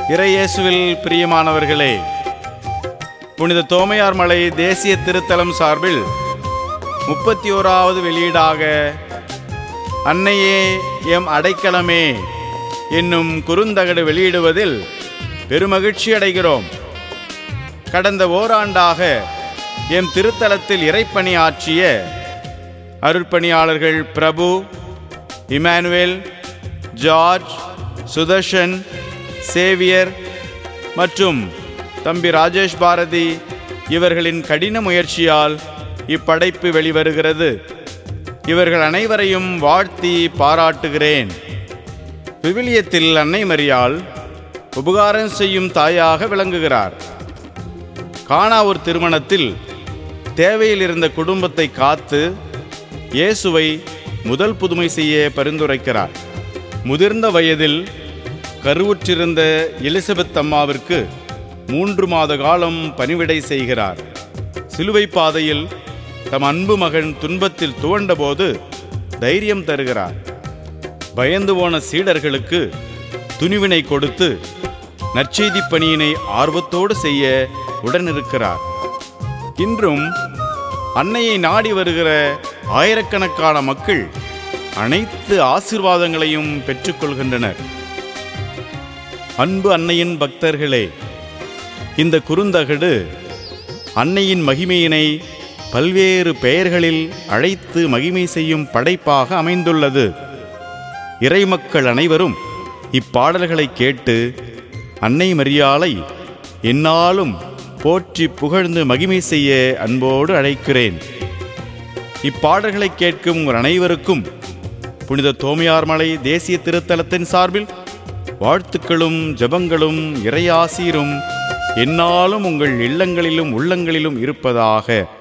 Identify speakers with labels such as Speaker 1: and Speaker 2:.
Speaker 1: இறையேசுவில் பிரியமானவர்களே புனித தோமையார் மலை தேசிய திருத்தலம் சார்பில் முப்பத்தி ஓராவது வெளியீடாக அன்னையே எம் அடைக்கலமே என்னும் குறுந்தகடு வெளியிடுவதில் பெருமகிழ்ச்சி அடைகிறோம் கடந்த ஓராண்டாக எம் திருத்தலத்தில் இறைப்பணி ஆற்றிய அருட்பணியாளர்கள் Prabhu Emmanuel George Sudarshan Xavier மற்றும் தம்பி ராஜேஷ் பாரதி இவர்களின் கடின முயற்சியால் இப்படைப்பு வெளிவருகிறது இவர்கள் அனைவரையும் வாழ்த்தி பாராட்டுகிறேன் விவிலியத்தில் அன்னை மரியாள் உபகாரம் செய்யும் தாயாக விளங்குகிறார் கானா ஒரு திருமணத்தில் தேவையில் இருந்த குடும்பத்தை காத்து இயேசுவை முதல் புதுமை செய்ய பரிந்துரைக்கிறார் முதிர்ந்த வயதில் கருவுற்றிருந்த எலிசபெத் அம்மாவிற்கு மூன்று மாத காலம் பணிவிடை செய்கிறார் சிலுவை பாதையில் தம் அன்பு மகன் துன்பத்தில் துவண்டபோது தைரியம் தருகிறார் பயந்து போன சீடர்களுக்கு துணிவினை கொடுத்து நற்செய்தி பணியினை ஆர்வத்தோடு செய்ய உடனிருக்கிறார் இன்றும் அன்னையை நாடி வருகிற ஆயிரக்கணக்கான மக்கள் அனைத்து ஆசிர்வாதங்களையும் பெற்றுக்கொள்கின்றனர் அன்பு அன்னையின் பக்தர்களே இந்த குறுந்தகடு அன்னையின் மகிமையினை பல்வேறு பெயர்களில் அழைத்து மகிமை செய்யும் படைப்பாக அமைந்துள்ளது இறைமக்கள் அனைவரும் இப்பாடல்களை கேட்டு அன்னை மரியாளை என்னாலும் போற்றி புகழ்ந்து மகிமை செய்ய அன்போடு அழைக்கிறேன் இப்பாடல்களை கேட்கும் உங்கள் அனைவருக்கும் புனித தோமையார் மலை தேசிய திருத்தலத்தின் சார்பில் வாழ்த்துக்களும் ஜெபங்களும் இறையாசீரும் என்னாலும் உங்கள் இல்லங்களிலும் உள்ளங்களிலும் இருப்பதாக